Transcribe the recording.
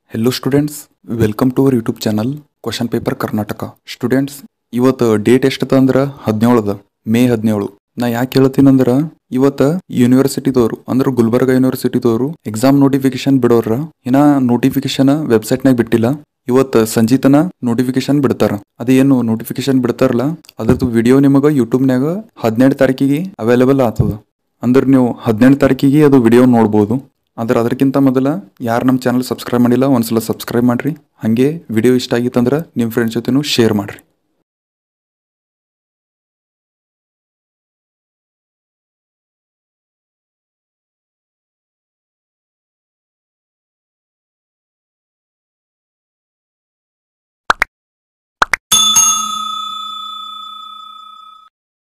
hello students welcome to our YouTube channel question paper Karnataka students ಇವತ್ತು date ಎಷ್ಟದ ಅಂದ್ರೆ ಹದಿನೇಳು ಅದ ಮೇ ಹದಿನೇಳು ನಾ ಯಾಕೆ ಹೇಳ್ತೀನಂದ್ರ ಇವತ್ತ ಯೂನಿವರ್ಸಿಟಿದವರು ಅಂದ್ರೆ ಗುಲ್ಬರ್ಗ ಯೂನಿವರ್ಸಿಟಿದವರು ಎಕ್ಸಾಮ್ ನೋಟಿಫಿಕೇಶನ್ ಬಿಡೋರ ಇನ್ನ ನೋಟಿಫಿಕೇಶನ್ ವೆಬ್ಸೈಟ್ನಾಗ ಬಿಟ್ಟಿಲ್ಲ ಇವತ್ತು ಸಂಜೀತನ ನೋಟಿಫಿಕೇಶನ್ ಬಿಡ್ತಾರ ಅದೇನು ನೋಟಿಫಿಕೇಶನ್ ಬಿಡ್ತಾರಲ್ಲ ಅದ್ರದ್ದು ವಿಡಿಯೋ ನಿಮಗೆ ಯೂಟ್ಯೂಬ್ನ್ಯಾಗ ಹದಿನೆಂಟು ತಾರೀಕಿಗೆ ಅವೈಲೇಬಲ್ ಆಗ್ತದ ಅಂದ್ರೆ ನೀವು ಹದಿನೆಂಟು ತಾರೀಕಿಗೆ ಅದು ವಿಡಿಯೋ ನೋಡ್ಬೋದು ಆದ್ರೆ ಅದಕ್ಕಿಂತ ಮೊದಲ ಯಾರು ನಮ್ಮ ಚಾನಲ್ ಸಬ್ಸ್ಕ್ರೈಬ್ ಮಾಡಿಲ್ಲ ಒಂದ್ಸಲ ಸಬ್ಸ್ಕ್ರೈಬ್ ಮಾಡ್ರಿ ಹಾಗೆ ವಿಡಿಯೋ ಇಷ್ಟ ಆಗಿತ್ತಂದ್ರೆ ನಿಮ್ಮ ಫ್ರೆಂಡ್ಸ್ ಜೊತೆನೂ ಶೇರ್ ಮಾಡ್ರಿ